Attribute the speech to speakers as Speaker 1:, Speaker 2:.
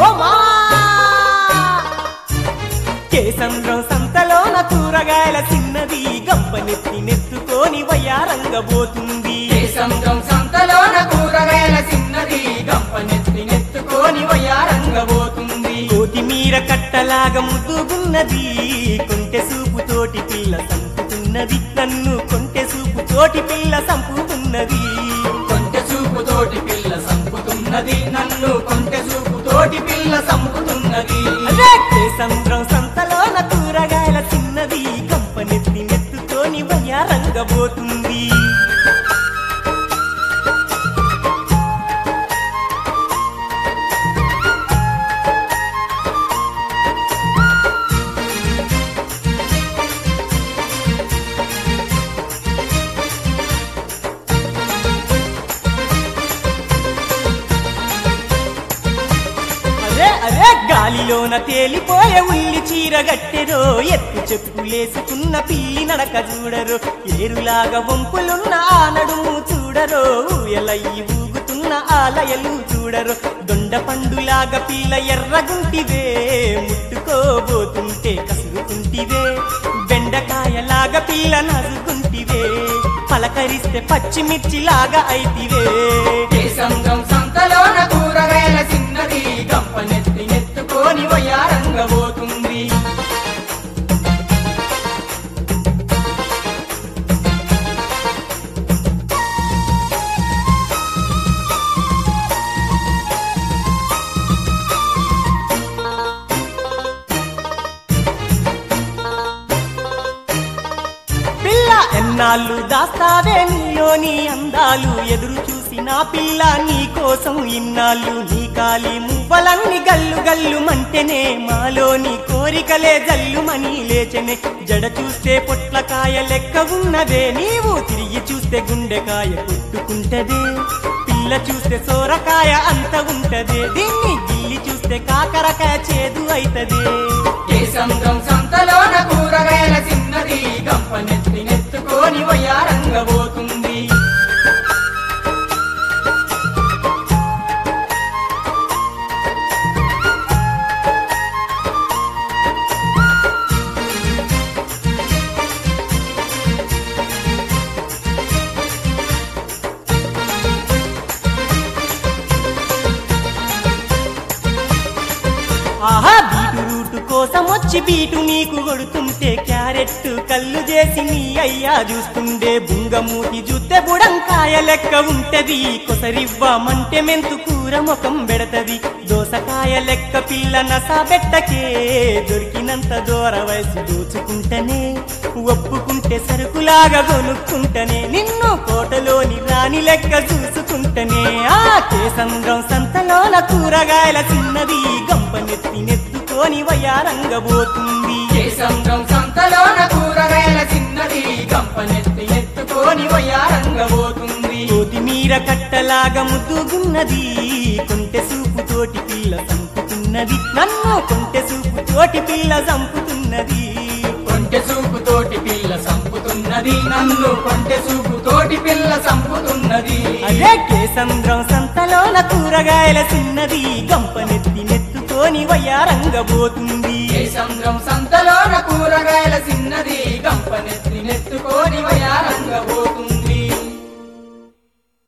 Speaker 1: ఓ మా కేసంద్రం సంతలోన కూరగాయల చిన్నది గంపనెత్తి నెత్తుకొని వయ్యారంగబోతుంది
Speaker 2: కేసంద్రం సంతలోన కూరగాయల చిన్నది గంపనెత్తి నెత్తుకొని వయ్యారంగబోతుంది
Speaker 1: కోతిమీర కట్టలాగా ముద్దుగున్నది కొంటె సూపు తోటి పిల్ల సంపుతున్నది నన్ను కొంటె సూపు తోటి పిల్ల సంపుతున్నది
Speaker 2: కొంటె చూపు తోటి పిల్ల సంపుతున్నది నన్ను కొంటె చూపు తోటి పిల్ల సంపుతున్నది
Speaker 1: అదే కేసంద్రం సంతలోన కూరగాయల చిన్నది గంపనెత్తి నెత్తుకొని వయ్యారంగబోతుంది అరే అరే గాలిలోన తేలిపోయే ఉల్లి చీర గట్టెరో ఎత్తు చెప్పులేసుకున్న పిల్లి నడక చూడరు ఏరులాగా వంపులున్న ఆ నడుము చూడరో ఎలయ్యి ఊగుతున్న ఆలయలు చూడరు దొండ పండులాగా పిల్ల ఎర్రగుంటివే ముట్టుకోబోతుంటే కసురుకుంటివే బెండకాయలాగా పిల్ల నసుకుంటివే పలకరిస్తే పచ్చిమిర్చిలాగా అయితివే
Speaker 2: కేసంద్రం సంతలోన కూరగాయల చిన్నది గంపనెత్తి నెత్తుకొని వయ్యారంగబోతుంది
Speaker 1: పిల్ల ఎన్నాళ్ళు దాస్తావే నీలోని అందాలు ఎదురు చూసి నా పిల్ల నీ కోసం ఇన్నాళ్ళు నీ కాలి మువ్వలన్నీ గల్లు గల్లు మంటెనే మాలోని కోరికలే జల్లుమని లేచెనే జడ చూస్తే పొట్లకాయ లెక్క ఉన్నదే నీవు తిరిగి చూస్తే గుండెకాయ కొట్టుకుంటదే పిల్ల చూస్తే సోరకాయ అంత ఉంటదే దీన్ని గిల్లి చూస్తే కాకరకాయ చేదు అయితదే
Speaker 2: కేసంద్రం సంతలోన కూరగాయల చిన్నది గంపనెత్తి నెత్తుకొని వయ్యారంగబోతుంది
Speaker 1: ఆహా బీటు కోసం వచ్చి బీటు నీకు కొడుతుంటే క్యారెట్ కళ్ళు చేసి నీ అయ్యా చూస్తుండే బుంగమూతి చూస్తే బుడంకాయ లెక్క ఉంటది కొసరివ్వమంటే మెంతు కూర ముఖం పెడతది దోసకాయ లెక్క పిల్ల నసా బెట్టకే దొరికినంత దూర వయసు దోచుకుంటనే ఒప్పుకుంటే సరుకులాగా కొనుక్కుంటనే నిన్ను కోటలోని రాణి లెక్క చూసుకుంటనే ఆ కేసంద్రం సంతలోన కూరగాయల చిన్నది గంపనెత్తి నెత్తుకొని వయారంగబోతుంది
Speaker 2: కేసంద్రం సంతలోన కూరగాయల చిన్నది గంపనెత్తి నెత్తుకొని వయ్యారంగబోతుంది
Speaker 1: కోతిమీర కట్టలాగా ముద్దుగున్నది కొంటె సూపు తోటి పిల్ల సంపుతున్నది నన్ను కొంటె సూపు తోటి పిల్ల సంపుతున్నది
Speaker 2: కొంటె చూపు తోటి పిల్ల సంపుతున్నది నన్ను కొంటె చూపు తోటి పిల్ల సంపుతున్నది
Speaker 1: అదే కేసంద్రం సంతలోన కూరగాయల చిన్నది గంపనెత్తి నెత్తుకొని వయ్యారంగబోతుంది
Speaker 2: కేసంద్రం సంతలోన కూరగాయల చిన్నది గంపనెత్తి నెత్తుకొని వయ్యారంగబోతుంది